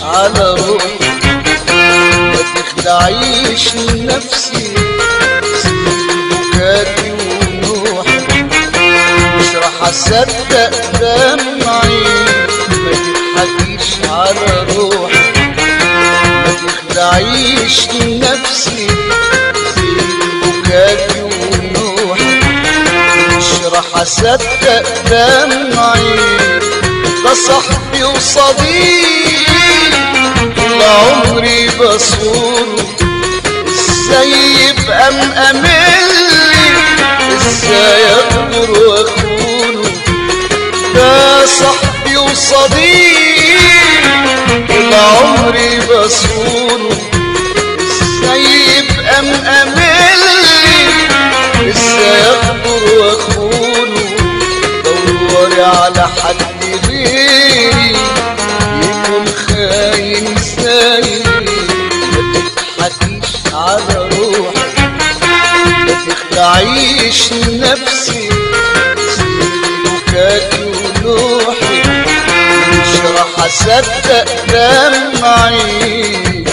على روحي ما تخدعيش نفسي سيب بكاتي ونوحي مش راح اصدق دمعي ما تضحكيش على روحي ما تخدعيش نفسي سيب بكاتي ونوحي مش راح اصدق دمعي ده صاحبي وصديقي طول عمري بصونه ازاي يبقى مأملي ازاي اقدر واخونه ده صاحبي وصديقي طول عمري بصونه ازاي يبقى مأملي ازاي اقدر واخونه دوري على حد غيري يكون خاين زيي ما تضحكيش على روحي ما تخدعيش نفسي سيبي بكاتي ونوحي مش راح اصدق دمعي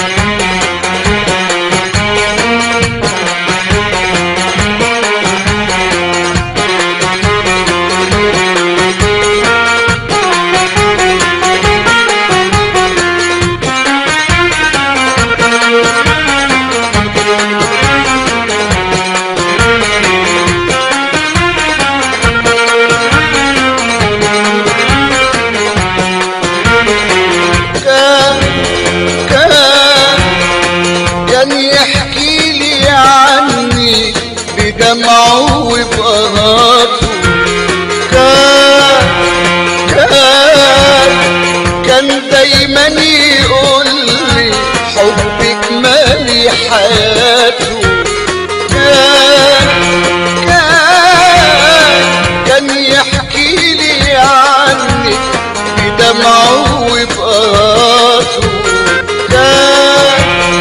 كان كان كان يحكي لي عني بدمعه وبقهاته كان كان كان دايما يقول لي حبك مالي حياته كان كان كان يحكي لي عنك بدمعه وبقاته كان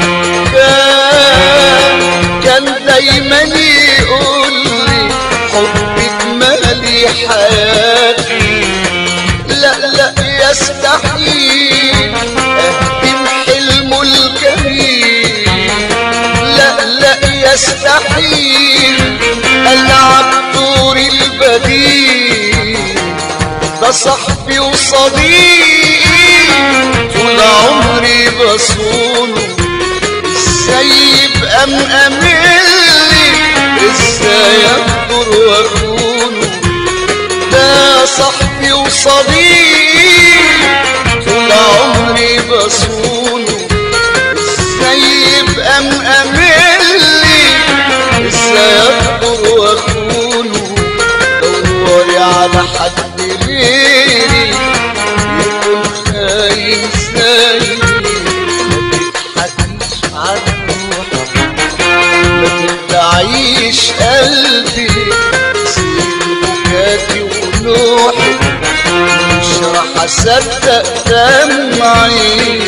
كان كان دايما يقول لي حبك مالي حياتي لا لا يستحيل اهدم حلمه الجميل لا لا يستحيل العب دور البديل ده صاحبي وصديقي طول عمري بصونه ازاي يبقى مأملي ازاي اقدر واخونه ده صاحبي وصديقي طول عمري بصونه ازاي يبقى مأملي ازاي اقدر واخونه دوري على حد غيري يكون خاين زيي ما تضحكيش على روحي ما تدعيش قلبي سيب بكاتي ونوحي مش راح اصدق دمعي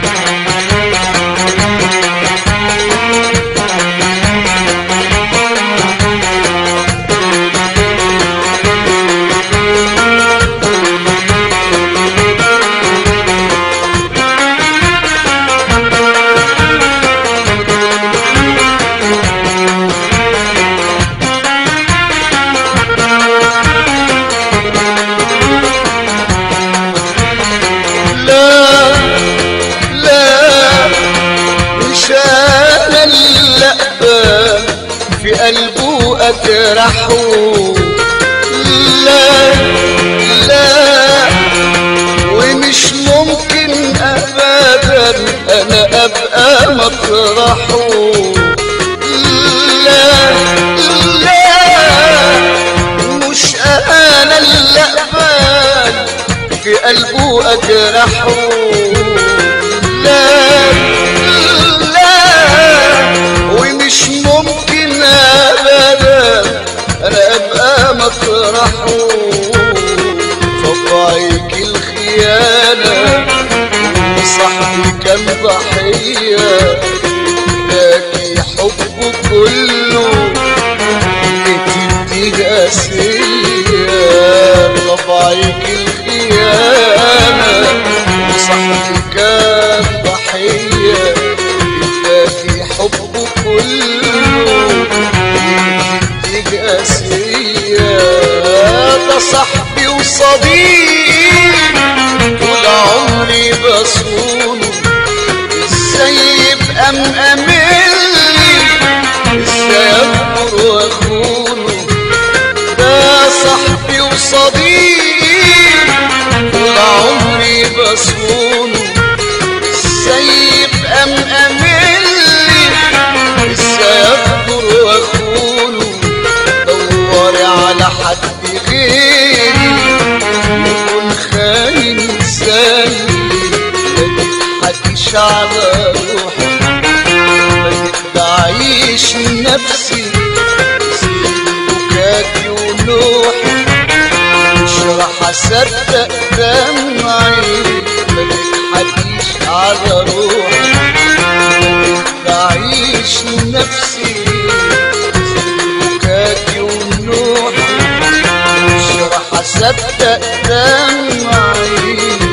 لا لا مش انا اللي اقبل في قلبه اجرحه لا لا ومش ممكن ابدا انا ابقى مطرحه لا لا مش انا اللي اقبل في قلبه اجرحه لا لا ومش ممكن ابدا انا ابقى مطرحه طبعك الخيانه وصاحبي كان ضحيه لكن حبه كله بتدي قاسية طبعك الخيانة صاحبي كان ضحية اداكي حبه كله وانتي قاسية ده صاحبي وصديق طول عمري بصونه ازاي يبقى مأملي ازاي اكبر واخونه ده صاحبي وصديق طول عمري بصونه ازاي يبقى مأملي ازاي اكبر واخونه دوري على حد غيري يكون خاين زيي ما تضحكيش على روحي ما تخدعيش نفسي سيبي بكاكي ونوحي مش راح اصدق دمعي ما تضحكيش على روحي ما تخدعيش نفسي سيبي بكاكي ونوحي مش راح اصدق دمعي